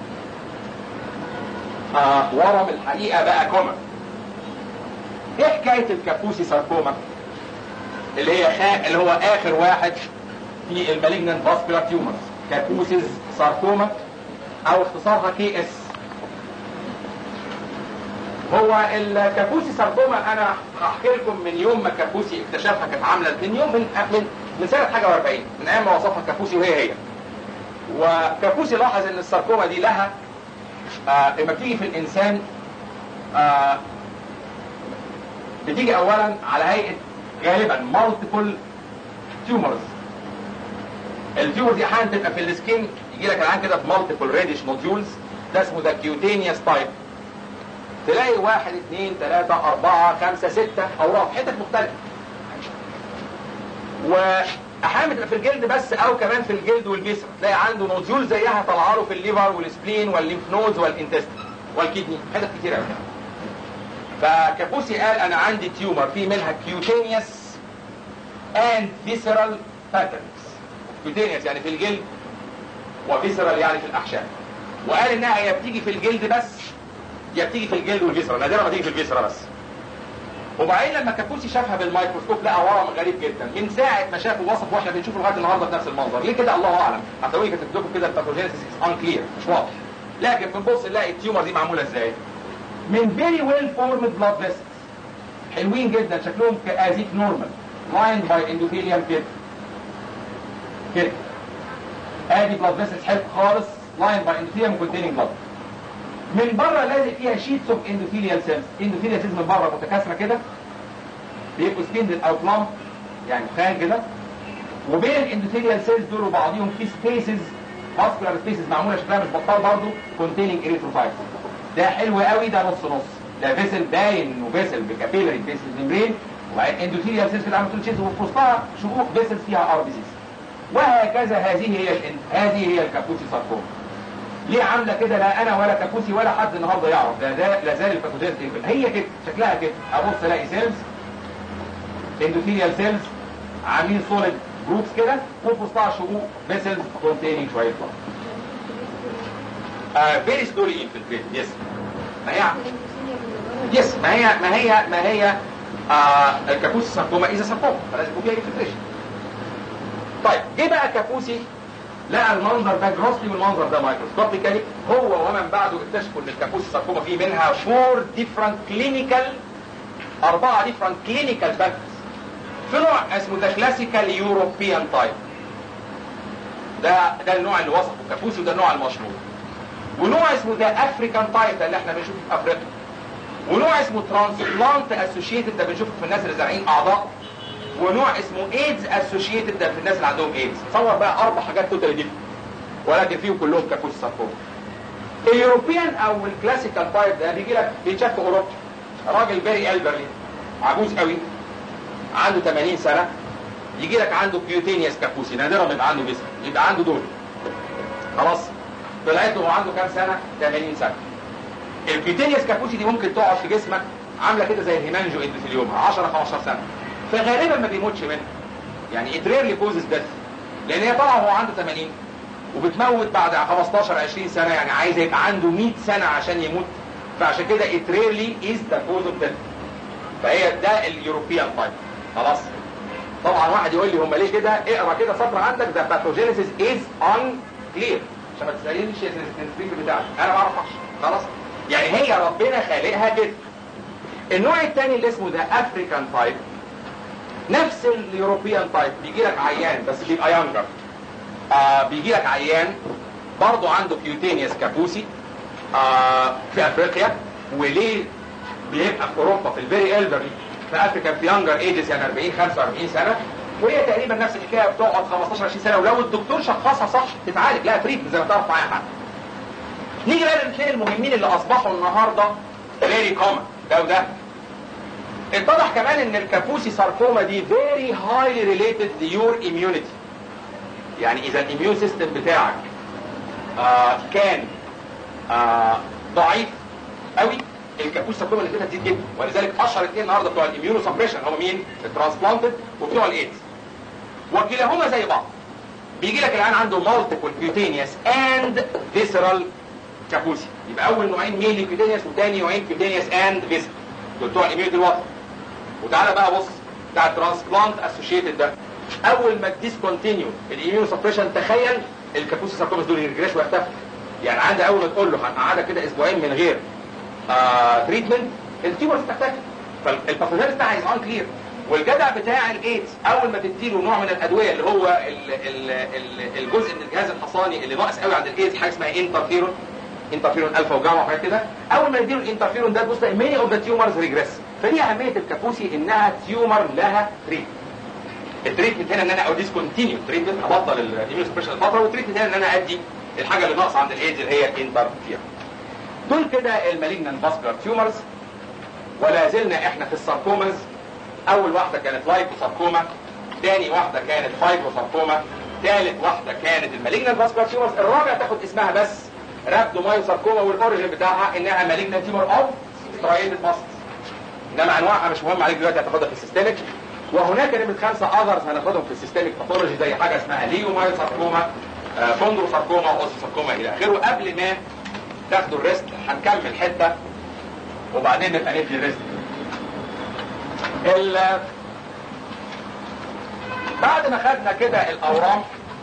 آه ورم الحقيقه بقى كومن ايه حكايه الكابوسي ساركوما اللي هي خا... اللي هو اخر واحد في المالجنانت فاسكولار تيومرز كابوسيس ساركوما او اختصارها كي اس هو الكابوسي ساركوما انا هحكي لكم من يوم ما كابوسي اكتشفها كانت عامله من يوم من من, من سنه حاجه و40 من ايام ما وصفها كابوسي وهي هي وكابوسي لاحظ ان الساركوما دي لها آه لما بتيجي في الانسان آه بتيجي اولا على هيئه غالبا مالتيبل تيومرز التيومر دي احيانا تبقى في السكين يجي لك العين كده في مالتيبل ريدش نوديولز ده اسمه ذا كيوتينيوس تايب تلاقي واحد اثنين ثلاثة أربعة خمسة ستة أوراق حتت مختلفة وأحيانا بتبقى في الجلد بس أو كمان في الجلد والبيسر تلاقي عنده نوديول زيها طالعه له في الليفر والسبلين والليمف نودز والانتستين والكدني حتت كتير قوي فكابوسي قال انا عندي تيومر في منها كيوتينيوس اند فيسرال باترنز كيوتينيوس يعني في الجلد وفيسرال يعني في الاحشاء وقال انها يا بتيجي في الجلد بس يا بتيجي في الجلد والفيسرال نادرا ما تيجي في الفيسرال بس وبعدين لما كابوسي شافها بالميكروسكوب لقى ورم غريب جدا من ساعه ما شافه وصف واحنا بنشوفه لغايه النهارده بنفس المنظر ليه كده الله اعلم هتلاقوني كاتب لكم كده الباثوجينيسيس ان كلير مش واضح لكن بنبص نلاقي التيومر دي معموله ازاي من فيري ويل فورمد بلاد فيسلز حلوين جدا شكلهم كازيك نورمال لايند باي اندوثيليوم كده كده ادي بلاد فيسلز حلو خالص لايند باي اندوثيليوم كونتيننج بلاد من بره لازق فيها شيتس اوف اندوثيليال سيلز اندوثيليال سيلز من بره متكاثره كده بيبقوا سبيندل او بلامب يعني خان كده وبين الاندوثيليال سيلز دول وبعضهم في سبيسز فاسكولار سبيسز معموله شكلها مش بطال برضه كونتيننج اريثروسايتس ده حلو قوي ده نص نص ده فيسل باين انه فيسل بكابيلري فيسل ممبرين وبعدين اندوثيليال سيلز كده عملت تشيز وفي وسطها شقوق فيسل فيها ار بي سيز وهكذا هذه هي الان- هذه هي الكابوسي ساركوما ليه عامله كده لا انا ولا كابوسي ولا حد النهارده يعرف ده ده لا زال الفاكوزات هي كده شكلها كده ابص الاقي سيلز اندوثيليال سيلز عاملين سوليد جروبس كده وفي وسطها شقوق فيسلز كونتيننج شويه فيري ستوري انفلتريت يس ما هي يس ما هي ما هي ما هي آه الكابوسي ساركوما اذا ساركوما فلازم يكون فيها انفلتريشن طيب جه بقى كابوسي لقى المنظر ده جروسلي والمنظر ده مايكروسكوبيكالي هو ومن بعده اكتشفوا ان الكابوسي ساركوما فيه منها فور ديفرنت كلينيكال اربعه ديفرنت كلينيكال فاكتورز في نوع اسمه ذا كلاسيكال يوروبيان تايب ده ده النوع اللي وصفه كابوسي وده النوع المشهور ونوع اسمه ذا افريكان تايب ده اللي احنا بنشوفه في افريقيا ونوع اسمه ترانسبلانت اسوشيتد ده بنشوفه في الناس اللي زارعين اعضاء ونوع اسمه ايدز اسوشيتد ده في الناس اللي عندهم ايدز تصور بقى اربع حاجات توتال دي ولكن فيهم كلهم كابوسي ساركوما اليوروبيان او الكلاسيكال تايب ده بيجي لك بيتشاف في اوروبا راجل بيري البرلي عجوز قوي عنده 80 سنه يجي لك عنده كيوتينيوس كابوسي نادرا ما يبقى عنده جسم يبقى عنده دول خلاص طلعت له عنده كام سنه 80 سنه الكيوتينيوس كابوسي دي ممكن تقعد في جسمك عامله كده زي الهيمانجو اندوثيليوم 10 15 سنه فغالبا ما بيموتش منها يعني ات ريرلي كوزز ديث لان هي طبعا هو عنده 80 وبتموت بعد 15 20 سنه يعني عايز يبقى عنده 100 سنه عشان يموت فعشان كده ات ريرلي از ذا كوز اوف ديث فهي ده اليوروبيان تايب خلاص طبعا واحد يقول لي هم ليه كده اقرا كده سطر عندك ذا باثوجينيسيس از ان كلير عشان ما تسالنيش السنسيتيف بتاعك انا ما اعرفش خلاص يعني هي ربنا خالقها كده النوع الثاني اللي اسمه ذا افريكان تايب نفس اليوروبيان تايب بيجي لك عيان بس بيبقى يانجر آه بيجي لك عيان برضه عنده كيوتينيوس كابوسي آه في افريقيا وليه بيبقى في اوروبا في الفيري البري في افريكا في يانجر ايجز يعني 40 45 سنه وهي تقريبا نفس الحكايه بتقعد 15 20 سنه ولو الدكتور شخصها صح تتعالج لا تريد زي ما تعرف معايا حد نيجي بقى للاثنين المهمين اللي اصبحوا النهارده فيري كومن ده وده اتضح كمان ان الكابوسي ساركوما دي فيري هايلي ريليتد ليور اميونيتي يعني اذا الاميون سيستم بتاعك آه كان آه ضعيف قوي الكابوسي ساركوما اللي فيها تزيد جدا ولذلك اشهر اثنين النهارده بتوع الاميونو سبريشن هم مين؟ الترانسبلانتد وبتوع الايدز وكلاهما زي بعض بيجي لك الان عنده مالتيبل كيوتينيوس اند فيسرال كابوسي يبقى اول نوعين ميلي كيوتينيوس وثاني نوعين كيوتينيوس اند فيسرال دول بتوع الاميونيتي الوطن وتعالى بقى بص بتاع الترانسبلانت اسوشيتد ده اول ما تديسكونتينيو الاميونو سبريشن تخيل الكابوسي ساركوماس دول يرجعش ويختفوا يعني عندي اول ما تقول له هنقعدك كده اسبوعين من غير آه تريتمنت التيومر تختفي فالباثوجين بتاعها از ان كلير والجدع بتاع الايدز اول ما تديله نوع من الادويه اللي هو ال ال ال الجزء من الجهاز الحصاني اللي ناقص قوي عند الايدز حاجه اسمها انترفيرون انترفيرون الفا وجاما وحاجات كده اول ما يديله الانترفيرون ده تبص تلاقي ماني اوف ذا تيومرز ريجريس فدي اهميه الكابوسي انها تيومر لها تريت التريتمنت هنا ان انا او ديسكونتينيو تريتمنت ابطل الاميون سبريشن فتره والتريتمنت هنا ان انا ادي الحاجه اللي ناقصه عند الايدز اللي هي الانترفيرون دول كده المالجنان فاسكولار تيومرز ولا زلنا احنا في الساركومز اول واحده كانت لايكوساركوما ثاني واحده كانت فايبروساركوما ثالث واحده كانت المالجنان فاسكولار تيومرز الرابع تاخد اسمها بس رابدومايوساركوما والاوريجن بتاعها انها مالجنان تيومر اوف سترايدد ماسلز انما انواعها مش مهم عليك دلوقتي هتاخدها في السيستميك وهناك نمره خمسه اذرز هناخدهم في السيستميك باثولوجي زي حاجه اسمها ليومايوساركوما آه فوندروساركوما اوسوساركوما الى اخره قبل ما تاخدوا الريست هنكمل حته وبعدين نبقى ندي الريست ال بعد ما خدنا كده الاورام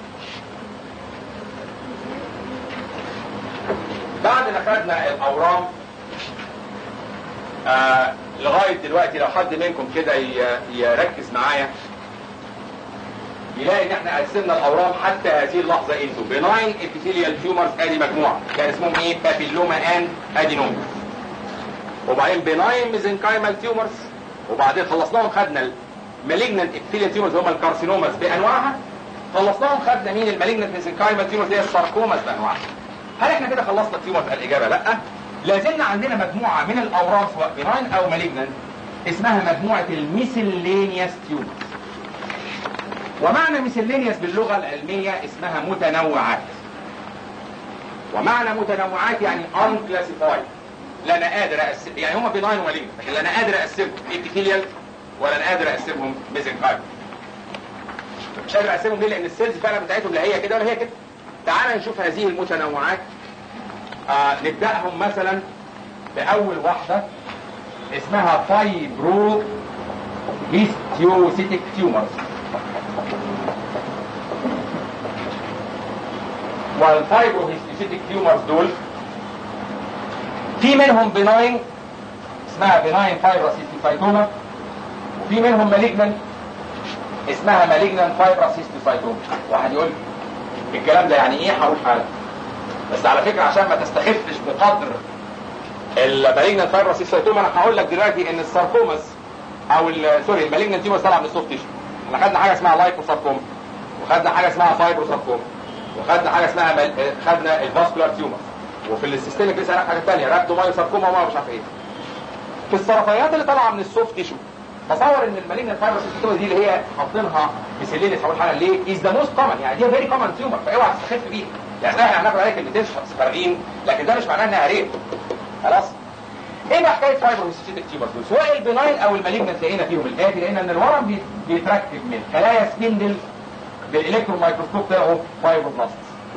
بعد ما خدنا الاورام آه لغايه دلوقتي لو حد منكم كده ي- يركز معايا يلاقي ان احنا قسمنا الاورام حتى هذه اللحظه انتو بناين epithelial tumors ادي مجموعه كان اسمهم ايه بابيلوما اند ادينوما وبعدين بناين ميزنكايمال تيومرز وبعدين خلصناهم خدنا المالجنانت epithelial تيومرز هم الكارسينوماز بانواعها خلصناهم خدنا مين المالجنانت ميزنكايمال تيومرز هي الساركوماز بانواعها هل احنا كده خلصنا التيومرز الاجابه لا لازلنا عندنا مجموعه من الاورام سواء بناين او مالجنان اسمها مجموعه الميسلينيوس تيومرز ومعنى ميسلينيوس باللغه العلميه اسمها متنوعات ومعنى متنوعات يعني unclassified لا انا قادر اقسم يعني هم بناين ومالجنان لكن لا انا قادر اقسمهم epithelial ولا انا قادر اقسمهم ميزنكايم مش قادر اقسمهم ليه لان السيلز فعلا بتاعتهم لا هي كده ولا هي كده تعال نشوف هذه المتنوعات آه نبداهم مثلا باول واحده اسمها فايبرو هيستيوسيتيك تيومرز والفايبرو هيستيوسيتيك تيومرز دول في منهم بناين اسمها بناين فايبرس هيستيوسايتوما وفي منهم مالجنان اسمها مالجنان فايبرس هيستيوسايتوما واحد يقول الكلام ده يعني ايه هقول حاجه بس على فكره عشان ما تستخفش بقدر المالجنان فايبرس هيستيوسايتوما انا هقول لك دلوقتي ان الساركوماس او ال- سوري المالجنان تيومرز طالعه من السوفت تيشو احنا خدنا حاجه اسمها لايكوساركوما وخدنا حاجه اسمها فايبروساركوما وخدنا حاجه اسمها مال... خدنا الفاسكولار تيومر وفي السيستمك لسه هناك حاجه ثانيه رابدو مايوساركوما وما مش عارف ايه في السرطانيات اللي طالعه من السوفت تيشو تصور ان المالجنان فايبروس هيستيوما دي اللي هي حاطينها في سيلينس اول حاجه ليه؟ از ذا موست كومن يعني دي فيري كومن تيومر فاوعى تستخف بيها يعني احنا هناخد عليك كلمتين سبرغين لكن ده مش معناه انها ريب خلاص ايه بقى حكايه فايبروهيستيتيك تيومر دول سواء البناين او المالجنان تلاقينا فيهم الاتي لان ان الورم بي- بيتركب من خلايا سبندل بالالكترون مايكروسكوب تلاقوا فايبروبلاست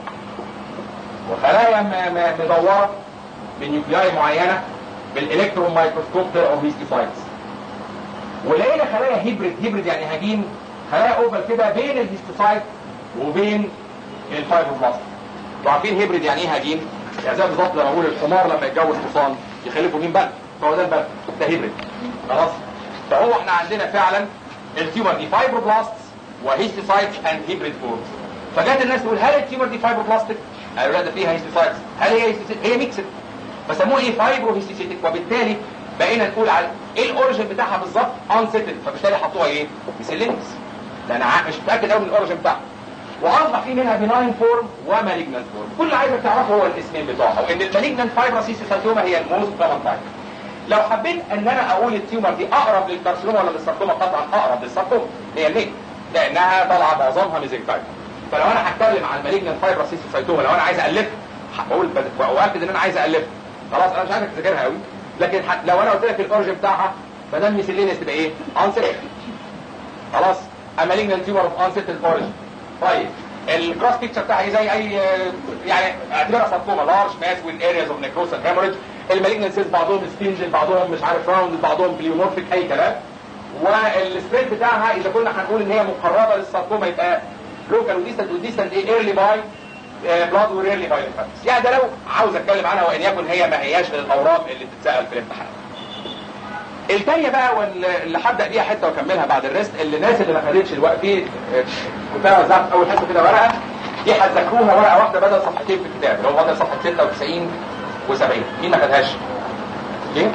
وخلايا م- م- مدوره بنيوكلياي معينه بالالكترون مايكروسكوب تلاقوا هيستيسايتس ولقينا خلايا هيبريد هيبريد يعني هجين خلايا اوفل كده بين الهيستوسايت وبين الفايبروبلاست انتوا عارفين هيبريد يعني ايه هجين؟ يعني زي بالظبط لما اقول الحمار لما يتجوز حصان يخلفوا مين بلد فهو ده البلد ده هيبريد خلاص فهو احنا عندنا فعلا التيومر دي فايبروبلاست وهيستوسايتس اند هيبريد فورمز فجات الناس تقول هل التيومر دي فايبروبلاستيك؟ قالوا لا ده فيها هيستوسايتس هل هي هيستوسايتس؟ هي ميكسد فسموه ايه فايبرو هيستوسايتك وبالتالي بقينا نقول على ايه الاوريجن بتاعها بالظبط انسيتد فبالتالي حطوها ايه؟ مسلينكس لان ع- مش متاكد قوي من الاوريجن بتاعها واصبح في منها بناين فورم ومالجنانت فورم كل اللي عايزك تعرفه هو الاسمين بتوعها وان المالجنانت فايبروسيستوما هي الموست كومن تايب لو حبيت ان انا اقول التيومر دي اقرب للكارسينوما ولا للساركوما قطعا اقرب للساركوما هي ليه؟ لانها طالعه معظمها ميزنكايم فلو انا هتكلم عن المالجنانت فايبروسيستوما لو انا عايز الفها بقول واكد ان انا عايز الفها خلاص انا مش عايزك تذاكرها قوي لكن ح- لو انا قلت لك الاوريجن بتاعها فده الميسيلينيس تبقى ايه؟ انسيت خلاص مالجنانت تيومر اوف انسيت اوريجن طيب الكروس بيكتشر بتاعها إيه؟ زي اي آه، يعني اعتبرها ساركوما لارج ماس وين ارياز اوف نيكروس اند هيموريج المالجنسيز بعضهم سبينجل بعضهم مش عارف راوند بعضهم بليومورفيك اي كلام والسبريد بتاعها اذا كنا هنقول ان هي مقربه للساركوما يبقى لوكال وديستنت وديستنت ايه ايرلي باي بلاد وريرلي باي يعني ده لو عاوز اتكلم عنها وان يكن هي ما هياش من الاورام اللي بتتسال في الامتحان الثانيه بقى واللي هبدا بيها حته واكملها بعد الريست اللي الناس اللي ما خدتش الوقت في آه، كنت انا وزعت اول حته كده ورقه دي هتذاكروها ورقه واحده بدل صفحتين في الكتاب اللي هو بدل صفحه 96 و70 مين ما خدهاش؟ اوكي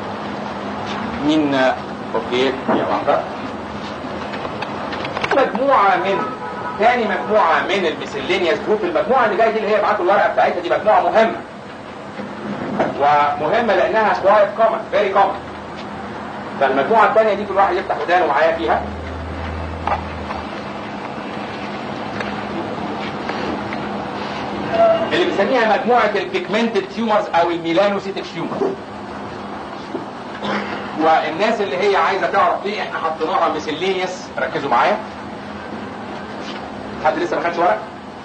مين آه، اوكي يا واحده مجموعه من ثاني مجموعه من الميسلينيوس جروب المجموعه اللي جايه دي اللي هي بعتوا الورقه بتاعتها دي مجموعه مهمه ومهمه لانها كوايت كومن فيري كومن فالمجموعة الثانية دي كل واحد يفتح ودانه معايا فيها اللي بنسميها مجموعة البيجمنتد تيومرز او الميلانوسيتك تيومرز والناس اللي هي عايزة تعرف ليه احنا حطيناها ميسلينيوس ركزوا معايا حد لسه ما خدش ورق؟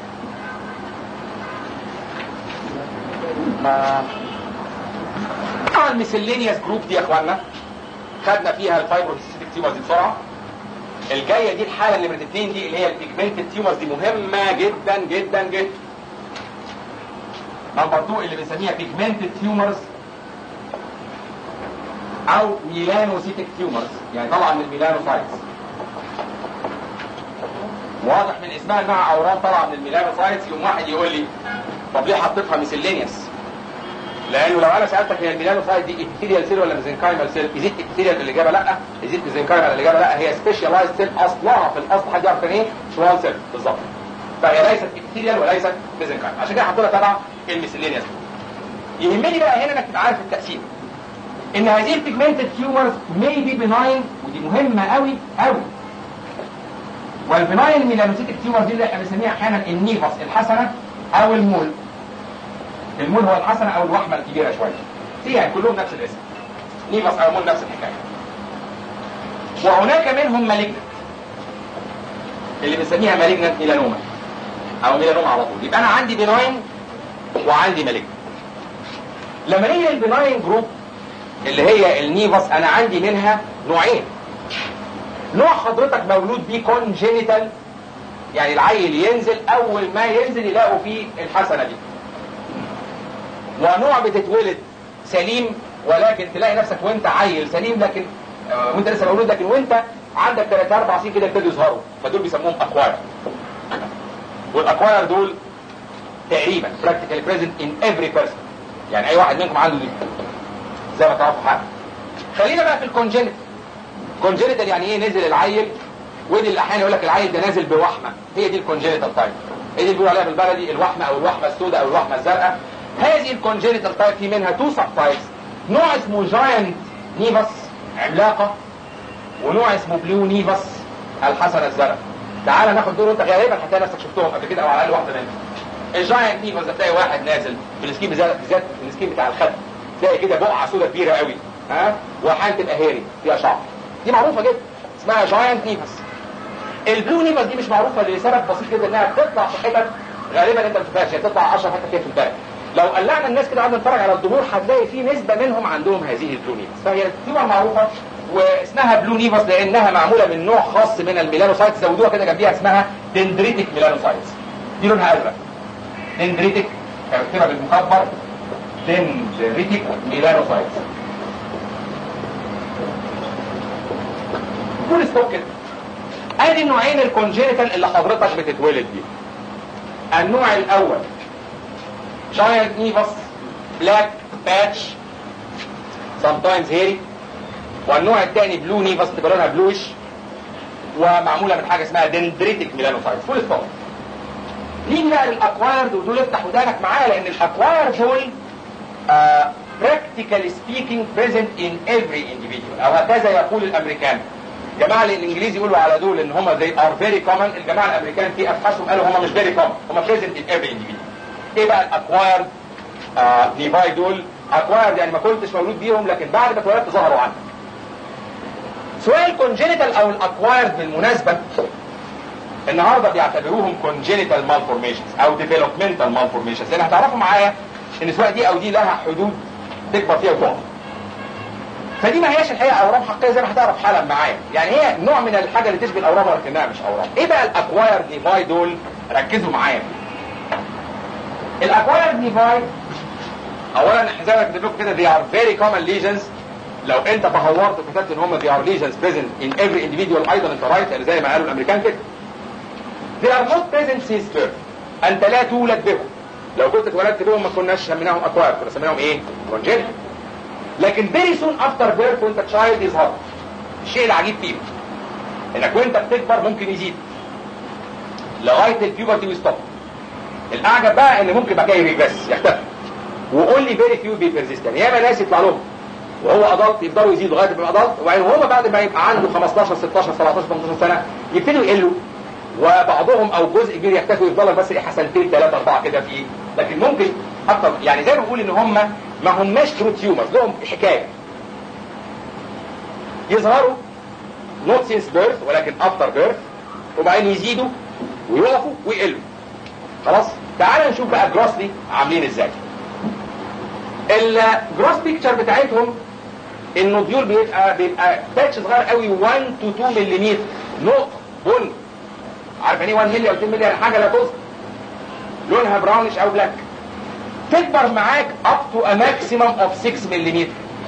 ما طبعا الميسلينيوس جروب دي يا اخوانا خدنا فيها الفايبروسيستيك تيومرز دي بسرعه الجايه دي الحاله اللي من الاثنين دي اللي هي البيجمنتد تيومرز دي مهمه جدا جدا جدا نمبر 2 اللي بنسميها بيجمنتد تيومرز او ميلانوسيتك تيومرز يعني طالعه من الميلانوسايتس واضح من اسمها انها اورام طالعه من الميلانوسايتس يوم واحد يقول لي طب ليه حطيتها ميسلينيوس لانه لو انا سالتك هي الميلانوسايت دي ابيثيليال سيل ولا ميزنكايمال سيل ازيد ابيثيليال الاجابه لا ازيد ميزنكايمال الاجابه لا هي سبيشاليزد سيل اصلها في الاصل حد يعرف كان ايه سوال سيل بالظبط فهي ليست ابيثيليال وليست ميزنكايمال عشان كده حطينا تبع الميسلينيوس يهمني بقى هنا انك تبقى عارف التقسيم ان هذه البيجمنتد تيومرز may be benign ودي مهمه قوي قوي والبناين ميلانوسيتك تيومر دي اللي احنا بنسميها احيانا النيفس الحسنه او المول المول هو الحسنه او الوحمه الكبيره شويه دي يعني كلهم نفس الاسم نيفس او مول نفس الحكايه وهناك منهم مالجنت اللي بنسميها مالجنت ميلانوما او ميلانوما على طول يبقى انا عندي بناين وعندي مالجنت لما نيجي للبناين جروب اللي هي النيفس انا عندي منها نوعين نوع حضرتك مولود بيه كونجينيتال يعني العيل ينزل اول ما ينزل يلاقوا فيه الحسنه دي ونوع بتتولد سليم ولكن تلاقي نفسك وانت عيل سليم لكن آه، وانت لسه مولود لكن وانت عندك 3 4 سنين كده ابتدوا يظهروا فدول بيسموهم اكواير والاكواير دول تقريبا practically present in every person يعني اي واحد منكم عنده دي زي ما تعرفوا حاجه خلينا بقى في الكونجينيتال كونجينيتال يعني ايه نزل العيل ودي اللي احيانا يقول لك العيل ده نازل بوحمه هي دي الكونجينيتال تايب هي دي اللي بيقولوا عليها بالبلدي الوحمه او الوحمه السوداء او الوحمه الزرقاء هذه الكونجينيتال تايب في منها تو سب تايبس نوع اسمه جاينت نيفس عملاقه ونوع اسمه بلو نيفس الحسنه الزرقاء تعال ناخد دول وانت غالبا هتلاقي نفسك شفتهم قبل كده او على الاقل واحده منهم الجاينت نيفس ده تلاقي واحد نازل في السكين بالذات بالذات في السكين بتاع الخد تلاقي كده بقعه سوداء كبيره قوي ها وحاله تبقى هيري فيها شعر دي معروفه جدا اسمها جاينت نيفس البلو نيفس دي مش معروفه لسبب بسيط جدا انها بتطلع في حتت غالبا انت ما تشوفهاش هي تطلع 10 حتت فيها في البلد لو قلعنا الناس كده قعدنا نتفرج على الظهور هتلاقي في نسبه منهم عندهم هذه البلو نيفس فهي تيومر معروفه واسمها بلو نيفس لانها معموله من نوع خاص من الميلانوسايتس زودوها كده جنبيها اسمها دندريتك ميلانوسايتس دي لونها ازرق دندريتك اكتبها بالمخبر دندريتك ميلانوسايتس فول ستوب كده ادي النوعين الكونجينيتال اللي حضرتك بتتولد بيه النوع الاول جاينت نيفس بلاك باتش sometimes hairy والنوع الثاني بلو نيفس تبقى لونها بلوش ومعموله من حاجه اسمها دندريتك ميلانوسايتس فول ستوب نيجي بقى للاكوايرد ودول افتح ودانك معايا لان الاكوايرد دول uh, practically speaking present in every individual او هكذا يقول الامريكان الجماعه الانجليزي يقولوا على دول ان هم they are very common الجماعه الامريكان في ابحاثهم قالوا هم مش very common هم present in every individual ايه بقى الاكوايرد نيفاي دول اكوايرد يعني ما كنتش مولود بيهم لكن بعد ما اتولدت ظهروا عندك سؤال كونجينيتال او الاكوايرد بالمناسبه النهارده بيعتبروهم كونجينيتال malformations او developmental malformations لان هتعرفوا معايا ان سواء دي او دي لها حدود تكبر فيها وتقع فدي ما هياش الحقيقه اورام حقيقيه زي ما هتعرف حالا معايا يعني هي نوع من الحاجه اللي تشبه الاورام ولكنها مش اورام ايه بقى الاكوايرد نيفاي دول ركزوا معايا الاكوايرد نيفاي اولا احنا زي ما كتبت لكم كده they are very common lesions لو انت تهورت وكتبت ان هم they are lesions present in every individual ايضا انت رايت يعني زي ما قالوا الامريكان كده they are not present since birth انت لا تولد بهم لو كنت اتولدت بهم ما كناش سميناهم اكواير كنا سميناهم ايه؟ كونجينيتال لكن فيري سون افتر بيرث وانت تشايلد يظهر الشيء العجيب فيه انك وانت بتكبر ممكن يزيد لغايه البيوبرتي ويستوب الاعجب بقى ان ممكن بعد كده يريجريس يختفي وقول لي فيري فيو بي بيرزيستنت ياما ناس يطلع لهم وهو ادلت يفضلوا يزيدوا لغايه ما يبقى ادلت وبعدين هو بعد ما يبقى عنده 15 16 17 18 سنه يبتدوا يقلوا وبعضهم او جزء كبير يختفي ويفضل بس ايه حسنتين ثلاثه اربعه كده في لكن ممكن اكتر يعني زي ما بقول ان هم ما هماش ترو تيومرز لهم حكايه يظهروا نوت سينس بيرث ولكن افتر بيرث وبعدين يزيدوا ويقفوا ويقلوا خلاص تعال نشوف بقى جروسلي عاملين ازاي الجروس بيكتشر بتاعتهم النوديول بيبقى بيبقى باتش صغير قوي 1 تو 2 ملم نقط بن عارف يعني ايه 1 ملي او 2 ملي يعني حاجه لا تذكر لونها براونش او بلاك تكبر معاك اب تو ا ماكسيمم اوف 6 ملم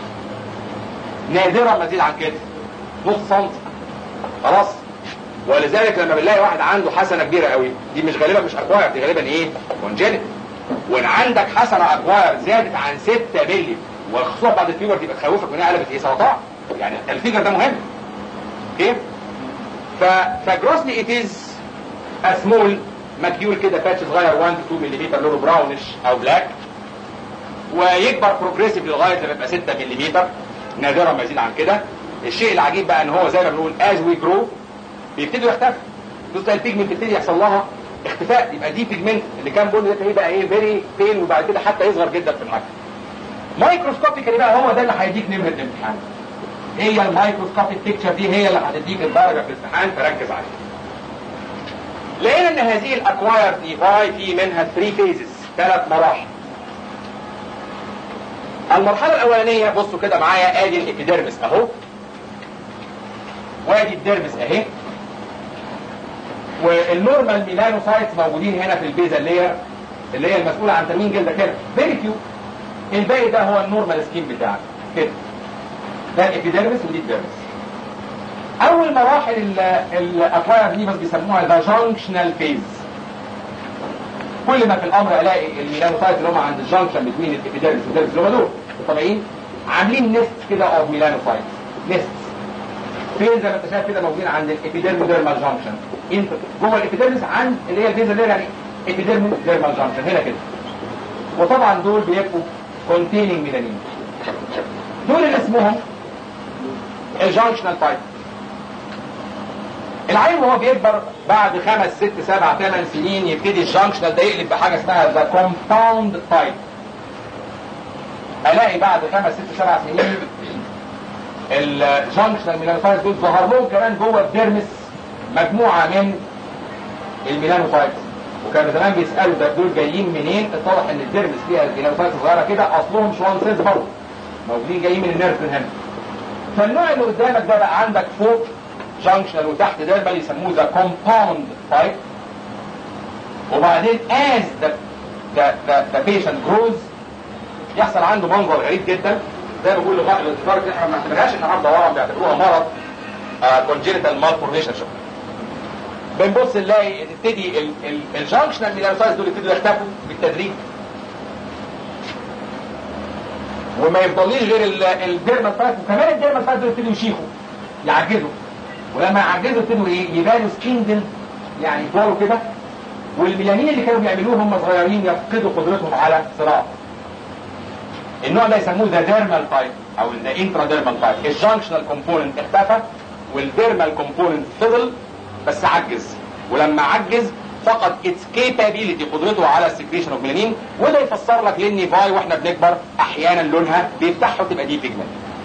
نادرا ما تزيد عن كده نص سم خلاص ولذلك لما بنلاقي واحد عنده حسنه كبيره قوي دي مش غالبا مش اكواير دي غالبا ايه كونجينيت وان عندك حسنه اكواير زادت عن 6 ملي وخصوصا بعد الفيبر دي بتخوفك انها قلبت ايه سرطان يعني الفيجر ده مهم اوكي ف فجروسلي ات از سمول ماكيول كده باتش صغير 1 تو 2 ملم لونه براونش او بلاك ويكبر بروجريسيف لغايه لما يبقى 6 ملم نادرا ما يزيد عن كده الشيء العجيب بقى ان هو زي ما بنقول از وي جرو بيبتدوا يختفوا دوست البيجمنت بتبتدي يحصل لها اختفاء يبقى دي بيجمنت اللي كان بني ده تلاقيه بقى ايه فيري بين وبعد كده حتى يصغر جدا في الحجم مايكروسكوبيكالي بقى هو ده اللي هيديك نمره الامتحان هي المايكروسكوبيك بيكتشر دي هي اللي هتديك الدرجه في الامتحان فركز عليها لقينا ان هذه الاكواير ديفاي في منها 3 فيزز ثلاث مراحل المرحله الاولانيه بصوا كده معايا ادي الابيديرمس اهو وادي الديرمس اهي والنورمال ميلانوسايتس موجودين هنا في البيزا اللي هي اللي هي المسؤوله عن تمرين جلدك كده فيري فيو الباقي ده هو النورمال سكين بتاعك كده ده الابيديرمس ودي الديرمس اول مراحل الاكواير دي بس بيسموها ذا جانكشنال فيز كل ما في الامر الاقي الميلانوسايت اللي هم عند الجانكشن بين الابيديرمس والديرمس اللي هم دول الطبيعيين عاملين نست كده اوف ميلانوسايت نست فين زي ما انت شايف كده موجودين عند الابيديرمس ديرمال جانكشن انت جوه الابيديرمس عند اللي هي الفيزا اللي هي يعني ابيديرمس ديرمال جانكشن هنا كده وطبعا دول بيبقوا containing ميلانين دول اللي اسمهم الجانكشنال تايب العين وهو بيكبر بعد خمس ست سبع ثمان سنين يبتدي الجانكشنال ده يقلب بحاجه اسمها ذا كومباوند تايب الاقي بعد خمس ست سبع سنين الجانكشنال ميلانوسايتس دول ظهر لهم كمان جوه الديرمس مجموعه من الميلانوسايتس وكانوا زمان بيسالوا ده دول جايين منين اتضح ان الديرمس فيها الميلانوسايتس صغيره كده اصلهم شوان سيلز برضه موجودين جايين من النيرف هنا فالنوع اللي قدامك ده بقى عندك فوق جانكشنال وتحت ديرمال يسموه ذا كومباوند تايب وبعدين as the the the, the patient grows يحصل عنده منظر غريب جدا زي ما بقول لغايه لدرجه احنا ما بنعتبرهاش النهارده ورم بيعتبروها مرض كونجينيتال مالفورميشن شوف بنبص نلاقي تبتدي الجانكشنال ميلانوسايتس دول يبتدوا يختفوا بالتدريج وما يفضليش غير الديرمال سايت وكمان الديرمال سايت دول يبتدوا يشيخوا يعجزوا ولما يعجزوا يبتدوا ايه يبانوا سكيندل يعني يطولوا كده والميلانين اللي كانوا بيعملوه هم صغيرين يفقدوا قدرتهم على صراع النوع ده يسموه ذا ديرمال تايب او ذا انترا ديرمال تايب الجانكشنال كومبوننت اختفى والديرمال كومبوننت فضل بس عجز ولما عجز فقد اتس كيبابيلتي قدرته على السكريشن اوف ميلانين وده يفسر لك ليه النيفاي واحنا بنكبر احيانا لونها بيفتح وتبقى دي بيجمنت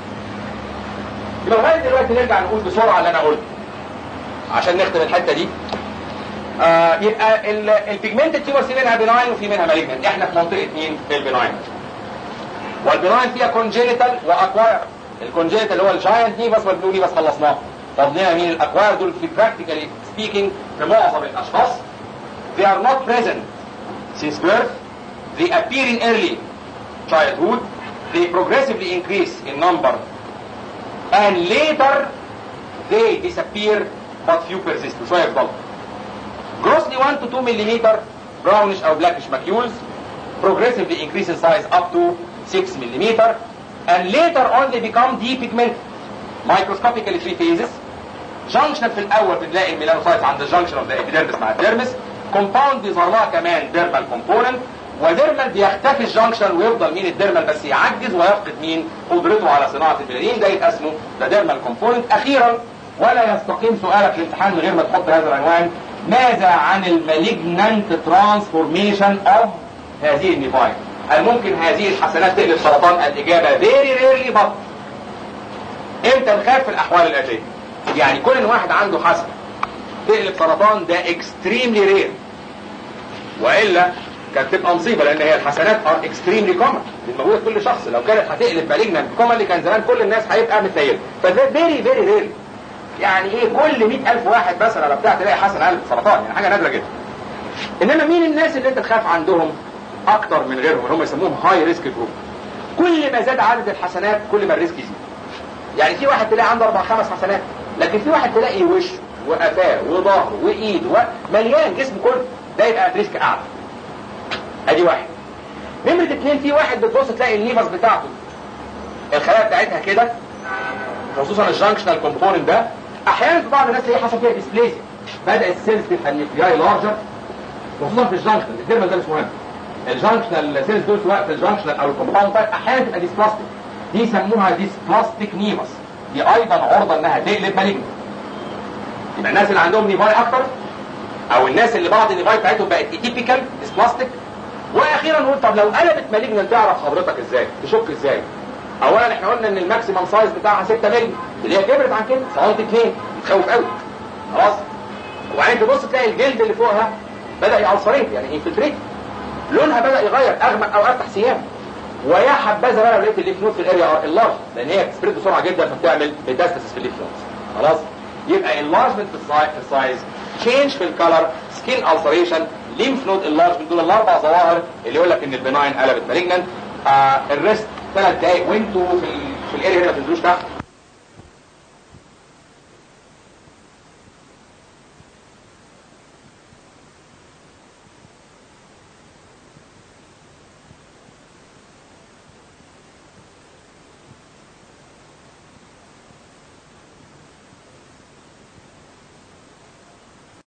يبقى لغايه دلوقتي نرجع نقول بسرعه اللي انا قلته عشان نختم الحته دي آه يبقى البيجمنت التيومر في منها بناين وفي منها مالجنت احنا في منطقه مين في البناين والبناين فيها كونجينيتال واكواير الكونجينيتال اللي هو الجاينت نيفاس والبلو نيفاس خلصناه فضلنا مين الاكواير دول في براكتيكالي سبيكينج في معظم الاشخاص they are not present since birth they appear in early childhood they progressively increase in number and later they disappear but few persist وشويه يفضلوا grossly 1 to 2 millimeter brownish or blackish macules progressively increase in size up to 6 millimeter and later on they become depigmented microscopically three phases جانكشن في الاول بنلاقي الميلانوسايتس عند الجانكشن اوف ذا ابيديرمس مع الديرمس كومباوند بيظهر لها كمان ديرمال كومبوننت وديرمال بيختفي الجانكشن ويفضل مين الديرمال بس يعجز ويفقد مين قدرته على صناعه الميلانين ده يبقى اسمه ذا ديرمال كومبوننت اخيرا ولا يستقيم سؤالك في الامتحان من غير ما تحط هذا العنوان ماذا عن المالجنانت ترانسفورميشن اوف هذه النيفاي هل ممكن هذه الحسنات تقلب سرطان الاجابه فيري ريرلي بط امتى نخاف في الاحوال الاتيه يعني كل ان واحد عنده حسنه تقلب سرطان ده اكستريملي رير والا كانت تبقى مصيبه لان هي الحسنات ار اكستريملي كومن موجوده في كل شخص لو كانت هتقلب مالجنانت كومن كان زمان كل الناس هيبقى متنيل فده فيري فيري رير يعني ايه كل 100000 واحد مثلا ولا بتاع تلاقي حسن قلب سرطان يعني حاجه نادره جدا انما مين الناس اللي انت تخاف عندهم اكتر من غيرهم اللي هم يسموهم هاي ريسك جروب كل ما زاد عدد الحسنات كل ما الريسك يزيد يعني في واحد تلاقي عنده اربع خمس حسنات لكن في واحد تلاقي وشه وقفاه وظهره وايده مليان جسمه كله ده يبقى ريسك اعلى ادي واحد نمرة اتنين في واحد بتبص تلاقي الليفرز بتاعته الخلايا بتاعتها كده خصوصا الجانكشنال كومبوننت ده احيانا في بعض الناس تلاقي حصل فيها ديسبليزيا بدا السيلز تبقى النيوكلياي لارجر خصوصا في الجانكشنال الديرمال ده مش مهم الجانكشنال سيلز دول سواء في الجانكشنال او الكومباوند تايب احيانا تبقى ديسبلاستيك دي يسموها ديسبلاستيك نيموس دي ايضا عرضه انها تقلب مالجنت يبقى الناس اللي عندهم نيفاي اكتر او الناس اللي بعض النيفاي بتاعتهم بقت اتيبيكال ديسبلاستيك واخيرا نقول طب لو قلبت مالجنت تعرف حضرتك ازاي تشك ازاي اولا احنا قلنا ان الماكسيمم سايز بتاعها 6 مللي اللي هي كبرت عن كده سايز 2 بتخوف قوي خلاص وبعدين تبص تلاقي الجلد اللي فوقها بدا يالسريت يعني انفلتريت لونها بدا يغير اغمق او افتح سيام ويا حبذا بقى لو لقيت الليف نود في الاريا اللارج لان هي بتسبريد بسرعه جدا فبتعمل ميتاستاسيس في الليف نودز خلاص يبقى اللارجمنت في السايز تشينج في الكالر سكين السريشن ليمف نود اللارجمنت دول الاربع ظواهر اللي يقول لك ان البناين قلبت مالجننت آه الريست ثلاث دقائق وانتوا في, ال... في الاريا هنا ما تنزلوش تحت